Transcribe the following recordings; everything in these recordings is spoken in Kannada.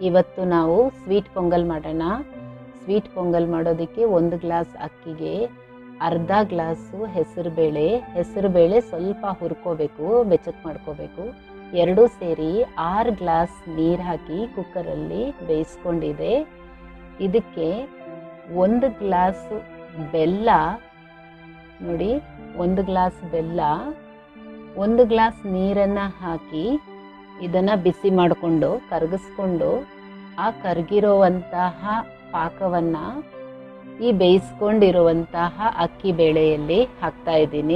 ಇವತ್ತು ನಾವು ಸ್ವೀಟ್ ಪೊಂಗಲ್ ಮಾಡೋಣ ಸ್ವೀಟ್ ಪೊಂಗಲ್ ಮಾಡೋದಕ್ಕೆ ಒಂದು ಗ್ಲಾಸ್ ಅಕ್ಕಿಗೆ ಅರ್ಧ ಗ್ಲಾಸು ಹೆಸರುಬೇಳೆ ಹೆಸರುಬೇಳೆ ಸ್ವಲ್ಪ ಹುರ್ಕೋಬೇಕು ಬೆಚ್ಚಗೆ ಮಾಡ್ಕೋಬೇಕು ಎರಡೂ ಸೇರಿ ಆರು ಗ್ಲಾಸ್ ನೀರು ಹಾಕಿ ಕುಕ್ಕರಲ್ಲಿ ಬೇಯಿಸ್ಕೊಂಡಿದೆ ಇದಕ್ಕೆ ಒಂದು ಗ್ಲಾಸ್ ಬೆಲ್ಲ ನೋಡಿ ಒಂದು ಗ್ಲಾಸ್ ಬೆಲ್ಲ ಒಂದು ಗ್ಲಾಸ್ ನೀರನ್ನು ಹಾಕಿ ಇದನ್ನು ಬಿಸಿ ಮಾಡಿಕೊಂಡು ಕರಗಿಸ್ಕೊಂಡು ಆ ಕರಗಿರುವಂತಹ ಪಾಕವನ್ನು ಈ ಬೇಯಿಸ್ಕೊಂಡಿರುವಂತಹ ಅಕ್ಕಿ ಬೇಳೆಯಲ್ಲಿ ಹಾಕ್ತಾ ಇದ್ದೀನಿ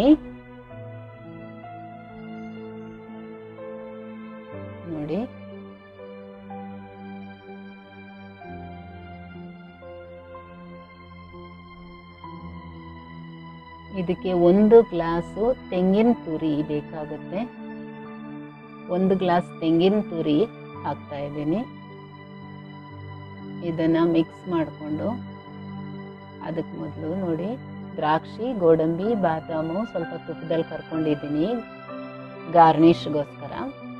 ನೋಡಿ ಇದಕ್ಕೆ ಒಂದು ಗ್ಲಾಸು ತೆಂಗಿನ ತುರಿ ಬೇಕಾಗುತ್ತೆ ಒಂದು ಗ್ಲಾಸ್ ತೆಂಗಿನ ತುರಿ ಹಾಕ್ತಾ ಇದ್ದೀನಿ ಇದನ್ನು ಮಿಕ್ಸ್ ಮಾಡಿಕೊಂಡು ಅದಕ್ಕೆ ಮೊದಲು ನೋಡಿ ದ್ರಾಕ್ಷಿ ಗೋಡಂಬಿ ಬಾದಾಮು ಸ್ವಲ್ಪ ತುಪ್ಪದಲ್ಲಿ ಕರ್ಕೊಂಡಿದ್ದೀನಿ ಗಾರ್ನಿಷ್ಗೋಸ್ಕರ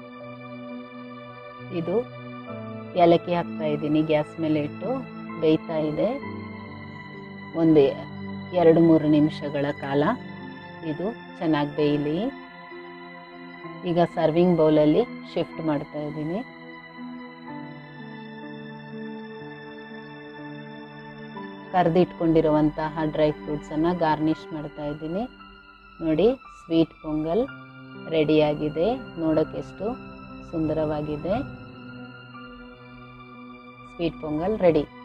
ಇದು ಏಲಕ್ಕಿ ಹಾಕ್ತಾ ಇದ್ದೀನಿ ಗ್ಯಾಸ್ ಮೇಲೆ ಇಟ್ಟು ಬೇಯ್ತಾ ಇದೆ ಒಂದು ಎರಡು ಮೂರು ನಿಮಿಷಗಳ ಕಾಲ ಇದು ಚೆನ್ನಾಗಿ ಬೇಯಲಿ ಈಗ ಸರ್ವಿಂಗ್ ಬೌಲಲ್ಲಿ ಶಿಫ್ಟ್ ಮಾಡ್ತಾ ಇದ್ದೀನಿ ಕರೆದಿಟ್ಕೊಂಡಿರುವಂತಹ ಡ್ರೈ ಫ್ರೂಟ್ಸನ್ನು ಗಾರ್ನಿಷ್ ಮಾಡ್ತಾ ಇದ್ದೀನಿ ನೋಡಿ ಸ್ವೀಟ್ ಪೊಂಗಲ್ ರೆಡಿಯಾಗಿದೆ ನೋಡೋಕ್ಕೆ ಎಷ್ಟು ಸುಂದರವಾಗಿದೆ ಸ್ವೀಟ್ ಪೊಂಗಲ್ ರೆಡಿ